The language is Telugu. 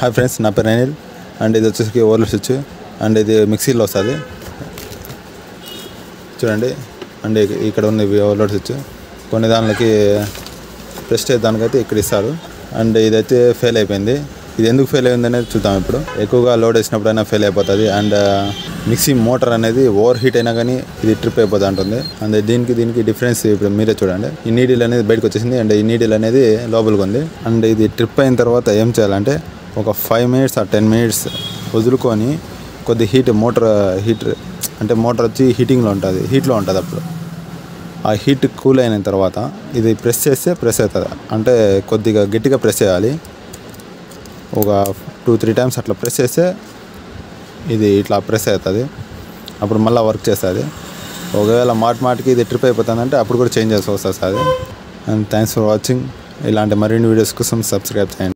హాయ్ ఫ్రెండ్స్ నా పేరు అనిల్ అండ్ ఇది వచ్చేసి ఓవర్లో స్విచ్ అండ్ ఇది మిక్సీలో వస్తుంది చూడండి అండ్ ఇక- ఇక్కడ ఉంది ఓవర్లోడ్ స్విచ్ కొన్ని దానిలకి ప్రెస్ చేద్దానికైతే ఇక్కడ ఇస్తారు అండ్ ఇదైతే ఫెయిల్ అయిపోయింది ఇది ఎందుకు ఫెయిల్ అయింది అనేది చూద్దాం ఇప్పుడు ఎక్కువగా లోడ్ వేసినప్పుడైనా ఫెయిల్ అయిపోతుంది అండ్ మిక్సీ మోటార్ అనేది ఓవర్ హీట్ అయినా కానీ ఇది ట్రిప్ అయిపోతూ ఉంటుంది అండ్ దీనికి దీనికి డిఫరెన్స్ ఇప్పుడు మీరే చూడండి ఈ నీడిల్ అనేది బయటకు వచ్చేసింది అండ్ ఈ నీడిల్ అనేది లోపలికి ఉంది అండ్ ఇది ట్రిప్ అయిన తర్వాత ఏం చేయాలంటే ఒక ఫైవ్ మినిట్స్ ఆ టెన్ మినిట్స్ వదులుకొని కొద్ది హీట్ మోటార్ హీట్ అంటే మోటార్ వచ్చి హీటింగ్లో ఉంటుంది హీట్లో ఉంటుంది అప్పుడు ఆ హీట్ కూల్ అయిన తర్వాత ఇది ప్రెస్ చేస్తే ప్రెస్ అవుతుంది అంటే కొద్దిగా గట్టిగా ప్రెస్ చేయాలి ఒక టూ త్రీ టైమ్స్ అట్లా ప్రెస్ చేస్తే ఇది ఇట్లా ప్రెస్ అవుతుంది అప్పుడు మళ్ళీ వర్క్ చేస్తుంది ఒకవేళ మాటి మాటికి ఇది ట్రిప్ అయిపోతుందంటే అప్పుడు కూడా చేంజ్ చేసి వస్తుంది అండ్ థ్యాంక్స్ ఫర్ వాచింగ్ ఇలాంటి మరిన్ని వీడియోస్ కోసం సబ్స్క్రైబ్ చేయండి